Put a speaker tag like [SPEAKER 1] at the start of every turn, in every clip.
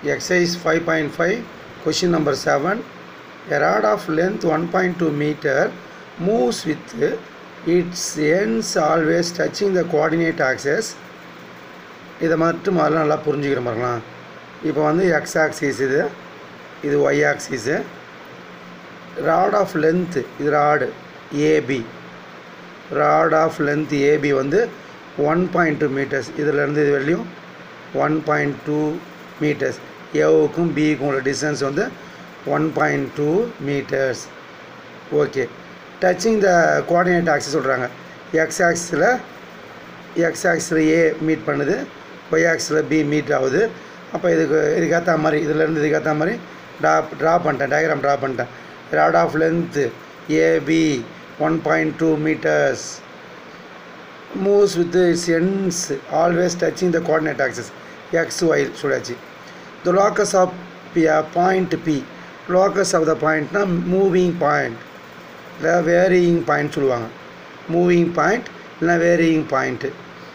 [SPEAKER 1] exercise 5.5 question number 7 a rod of length 1.2 meter moves with its ends always touching the coordinate axis இதை மட்டும் முதல்ல நல்லா புரிஞ்சுக்கிற மாதிரிலாம் இப்போ வந்து எக்ஸ் ஆக்சிஸ் இது இது Y axis rod of length இது rod AB rod of length AB வந்து ஒன் பாயிண்ட் டூ மீட்டர்ஸ் இதிலேருந்து இது வெளியும் ஒன் பாயிண்ட் டூ மீட்டர்ஸ் ஏவுக்கும் பிக்கும் உள்ள டிஸ்டன்ஸ் வந்து one point two meters okay touching the coordinate axis சொல்கிறாங்க எக்ஸ் ஆக்ஸில் எக்ஸ் ஆக்ஸில் ஏ மீட் பண்ணுது ஒய் ஆக்ஸில் பி மீட் ஆகுது அப்போ இதுக்கு இதுக்கேற்ற மாதிரி இதுலேருந்து இதுக்கேற்ற மாதிரி ட்ரா ட்ரா பண்ணிட்டேன் டயக்ராம் ட்ரா பண்ணிட்டேன் rod of length AB one point two meters moves with its ends always touching the coordinate axes X Y சொல்லியாச்சு the locus of P point P locus of the பாயிண்ட்னா moving point இல்லை varying point சொல்லுவாங்க moving point இல்லை varying point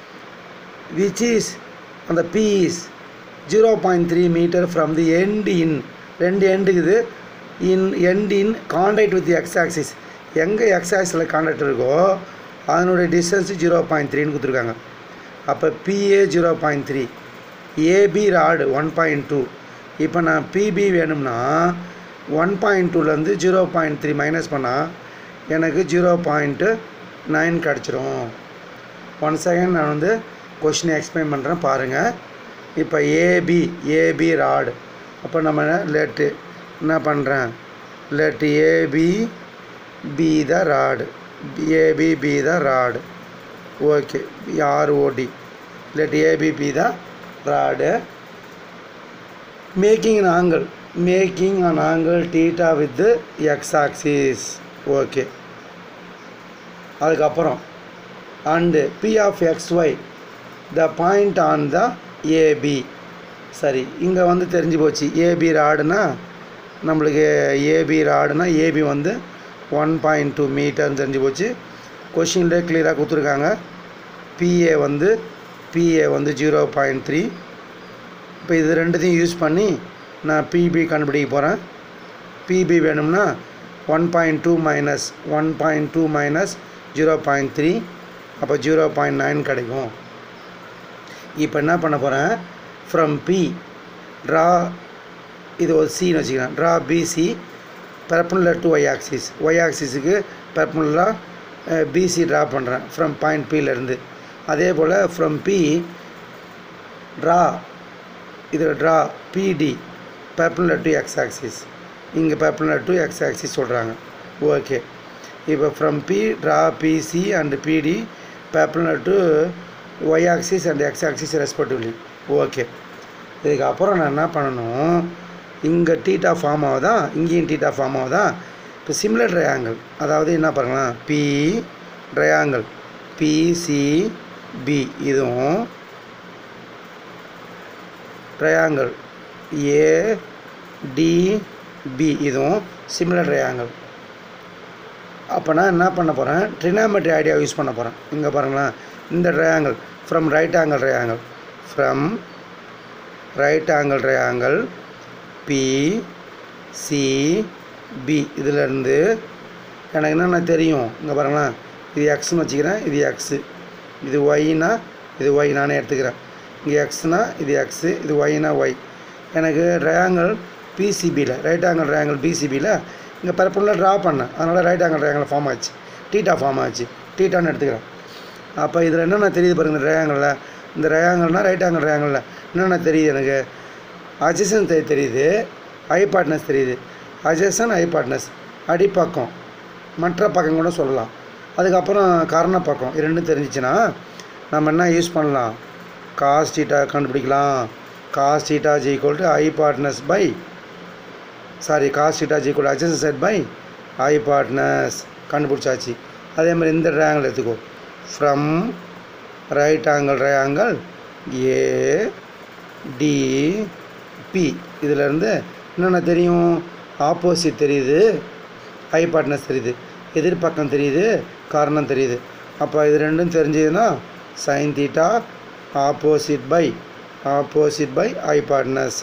[SPEAKER 1] which is அந்த P is zero point three meter from the end in ரெண்டு எண்டுக்குது in end in contact with X axis எங்கே X ஆக்சிஸில் contact இருக்கோ அதனுடைய டிஸ்டன்ஸ் ஜீரோ பாயிண்ட் த்ரீன்னு கொடுத்துருக்காங்க அப்போ PA zero point three AB rod one point two இப்போ நான் பிபி வேணும்னா ஒன் பாயிண்ட் டூலேருந்து ஜீரோ பாயிண்ட் த்ரீ மைனஸ் பண்ணால் எனக்கு ஜீரோ பாயிண்ட்டு நைன் கிடச்சிரும் ஒன் செகண்ட் நான் வந்து கொஷினை எக்ஸ்பிளைன் பண்ணுறேன் பாருங்கள் இப்போ ஏபி ஏபி ராடு அப்போ நம்ம லெட்டு என்ன பண்ணுறேன் let AB be the rod AB be the rod okay R O D let AB be the rod making an angle making an angle theta with x axis okay அதுக்கப்புறம் and P of X Y the point on the AB சரி இங்கே வந்து தெரிஞ்சு போச்சு AB ராடுனா நம்மளுக்கு AB ராடுனா AB வந்து ஒன் பாயிண்ட் டூ மீட்டர்னு தெரிஞ்சு போச்சு கொஷின்லேயே கிளியராக கொடுத்துருக்காங்க பிஏ வந்து பிஏ வந்து ஜீரோ பாயிண்ட் த்ரீ இப்போ இது ரெண்டுத்தையும் யூஸ் பண்ணி நான் பிபி கண்டுபிடிக்க போகிறேன் பிபி வேணும்னா one point two minus one point two minus zero point three அப்போ ஜீரோ பாயிண்ட் நைன் கிடைக்கும் இப்போ என்ன பண்ண போகிறேன் ஃப்ரம் பி ட்ரா இது ஒரு சின்னு வச்சுக்கிறேன் draw PC perpendicular to Y axis Y ஆக்சிஸுக்கு பெர்புலராக பிசி ட்ரா பண்ணுறேன் ஃப்ரம் பாயிண்ட் பியிலேருந்து அதே போல் ஃப்ரம் பி ட்ரா இதில் draw PD perpendicular to X axis இங்கே பெர்புலர் டு எக்ஸ் ஆக்சிஸ் சொல்கிறாங்க ஓகே இப்போ from P draw PC and PD perpendicular to Y axis and X axis respectively okay இதுக்கப்புறம் நான் என்ன பண்ணணும் இங்கே டீட்டா ஃபார்ம் ஆகுதா இங்கேயும் டீட்டா ஃபார்ம் ஆகுதா இப்போ சிமிலர் ட்ரையாங்கிள் அதாவது என்ன பாருங்களேன் பி ட்ரையாங்கிள் பிசிபி இதுவும் ட்ரையாங்கிள் ஏடிபி இதுவும் சிமிலர் ட்ரையாங்கிள் அப்போ நான் என்ன பண்ண போகிறேன் ட்ரினாமெட்ரி ஐடியா யூஸ் பண்ண போகிறேன் இங்கே பாருங்களேன் இந்த triangle from right angle triangle from right angle triangle B C P இதிலேருந்து எனக்கு என்னென்ன தெரியும் இங்கே பாருங்களேன் இது எக்ஸ்னு வச்சுக்கிறேன் இது எக்ஸு இது ஒய்னா இது ஒய் நானே எடுத்துக்கிறேன் இங்கே எக்ஸ்னா இது எக்ஸு இது ஒய்னா ஒய் எனக்கு ட்ரையாங்கிள் பிசிபியில் ரைட் ஆங்கிள் ட்ரையாங்கிள் பிசிபியில் இங்கே பரப்புள்ள ட்ரா பண்ணேன் அதனால் ரைட் ஆங்கிள் ட்ரையாங்கிள் ஃபார்ம் ஆச்சு டீட்டா ஃபார்ம் ஆச்சு டீட்டான்னு எடுத்துக்கிறேன் அப்போ இதில் என்னென்ன தெரியுது பாருங்கள் இந்த ட்ரையாங்கிளில் இந்த ட்ரையாங்கிள்னா ரைட் ஆங்கிள் ட்ரையாங்கிளில் என்னென்ன தெரியுது எனக்கு அஜசன் தெ தெரியுது ஐ பார்ட்னஸ் தெரியுது அஜசன் ஐ பார்ட்னஸ் அடிப்பக்கம் மற்ற பக்கம் கூட சொல்லலாம் அதுக்கப்புறம் கரண பக்கம் இது ரெண்டும் தெரிஞ்சிச்சுன்னா நம்ம என்ன யூஸ் பண்ணலாம் காஸ் டீட்டா கண்டுபிடிக்கலாம் காஸ் டீட்டா ஜி equal to hypotenuse by sorry cos theta ஜி equal adjacent by hypotenuse கண்டுபிடிச்சாச்சு அதே மாதிரி இந்த ட்ரையாங்கிள் எடுத்துக்கோ from right angle triangle A D P இதிலேருந்து என்னென்ன தெரியும் ஆப்போசிட் தெரியுது ஐ பார்ட்னஸ் தெரியுது எதிர்பக்கம் தெரியுது காரணம் தெரியுது அப்போ இது ரெண்டும் தெரிஞ்சதுன்னா sine theta opposite by opposite by hypotenuse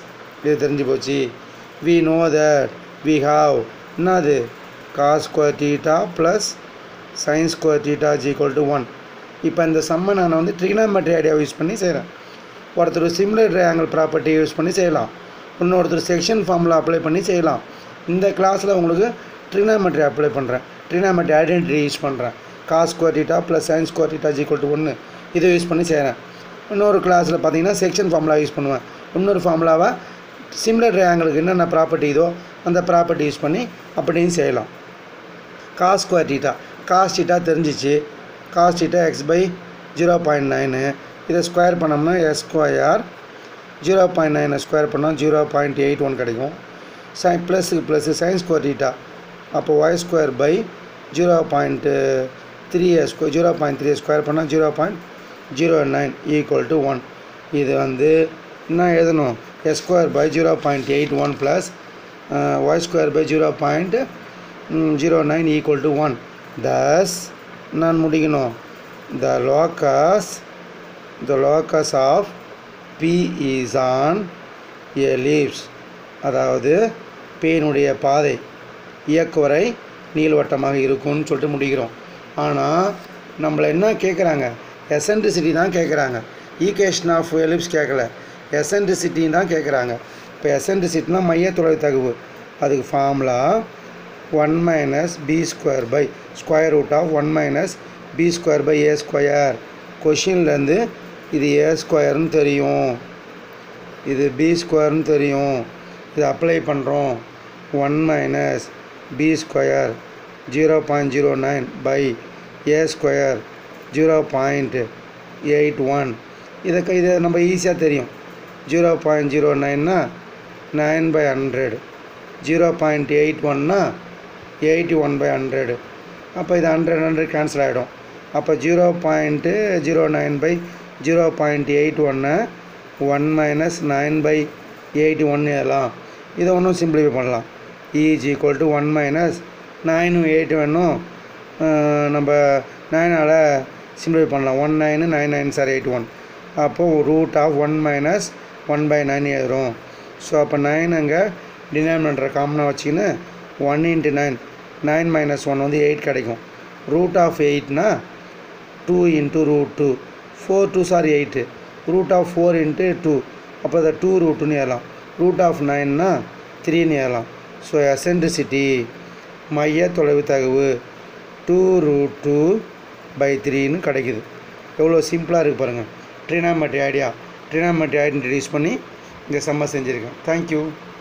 [SPEAKER 1] இது தெரிஞ்சு போச்சு we know that we have என்னது cos square theta plus sine square theta is equal to one இப்போ இந்த சம்மை நான் வந்து ட்ரிக்னாமெட்ரி ஐடியாவை யூஸ் பண்ணி செய்கிறேன் ஒருத்தர் சிம்லர் ட்ரையாங்கிள் ப்ராப்பர்ட்டி யூஸ் பண்ணி செய்யலாம் இன்னொருத்தர் செக்ஷன் ஃபார்மில் அப்ளை பண்ணி செய்யலாம் இந்த கிளாஸில் உங்களுக்கு ட்ரிக்னாமெட்ரி அப்ளை பண்ணுறேன் ட்ரிக்னாமெட்ரி ஐடென்டிட்டி யூஸ் பண்ணுறேன் cos square theta plus sine square theta is equal to ஒன்று இதை யூஸ் பண்ணி செய்கிறேன் இன்னொரு கிளாஸில் பார்த்தீங்கன்னா செக்ஷன் ஃபார்முலா யூஸ் பண்ணுவேன் இன்னொரு ஃபார்முலாவை சிம்லர் ட்ரையாங்கிளுக்கு என்னென்ன ப்ராப்பர்ட்டி இதோ அந்த ப்ராப்பர்ட்டி யூஸ் பண்ணி அப்படியும் செய்யலாம் cos square theta cos theta தெரிஞ்சிச்சு cos theta X by zero point nine இதை ஸ்கொயர் பண்ணோம்னா எஸ் ஸ்கொயர் ஜீரோ பாயிண்ட் நைனை ஸ்கொயர் பண்ணால் ஜீரோ பாயிண்ட் எயிட் ஒன் கிடைக்கும் சை ப்ளஸ்ஸுக்கு ப்ளஸ்ஸு சைன் ஸ்கொயர் டீட்டா அப்போ Y square by zero point three square zero point three square பண்ணால் zero point zero nine equal to one இது வந்து என்ன எழுதணும் X square by zero point eight one plus Y square by zero point zero nine equal to one thus நான் முடிக்கணும் the locus the locus of P is an ellipse அதாவது பேனுடைய பாதை இயக்குவரை நீள்வட்டமாக இருக்கும்னு சொல்லிட்டு முடிக்கிறோம் ஆனால் நம்மளை என்ன கேட்குறாங்க எசன்ட்ரிசிட்டி தான் கேட்குறாங்க ஈகேஷன் ஆஃப் எலிப்ஸ் கேட்கல எசன்ட்ரிசிட்டின்னு தான் கேட்குறாங்க இப்போ எசன்ட்ரிசிட்டினா மைய தொலை தகவு அதுக்கு formula one minus B square by square root of one minus B square by A square கொஷின்லேருந்து இது ஏ ஸ்கொயர்னு தெரியும் இது பி ஸ்கொயர்னு தெரியும் இது அப்ளை பண்ணுறோம் one minus B square zero point zero nine by A square zero point eight one இதை க- இதை நம்ம ஈஸியாக தெரியும் ஜீரோ பாயிண்ட் ஜீரோ நைன்னா nine by hundred zero point eight ஒன்னா எயிட்டி ஒன் பை ஹண்ட்ரடு அப்போ இது ஹண்ட்ரட் ஹண்ட்ரட் கேன்சல் ஆகிடும் அப்போ zero point zero nine by zero point eight ஒன்று one minus nine by eighty one எழுதலாம் இதை ஒன்றும் சிம்பிளிஃபை பண்ணலாம் is equal to one minus நைனும் எயிட் வேணும் நம்ம நைனால் சிம்பிளிஃபை பண்ணலாம் one nine nine nine sir eight one அப்போது root of one minus one by nine எழுதுறோம் ஸோ அப்போ நைன் அங்கே டினாமினேட்டர் காமனாக வச்சுக்கின்னு one into nine nine minus one வந்து எயிட் கிடைக்கும் ரூட் ஆஃப் எயிட்னா two into root two four two sir eight root of four into two அப்போ அதை டூ ரூட்டுன்னு ஏறலாம் ரூட் ஆஃப் நைன்னா த்ரீன்னு ஏறலாம் ஸோ எசன்ட்ரிசிட்டி மைய தொலைவு தகவு டூ ரூட் டூ பை த்ரீன்னு கிடைக்குது எவ்வளோ சிம்பிளாக இருக்குது பாருங்கள் trigonometry idea trigonometry identity use பண்ணி இந்த செம்ம செஞ்சுருக்கேன் தேங்க்யூ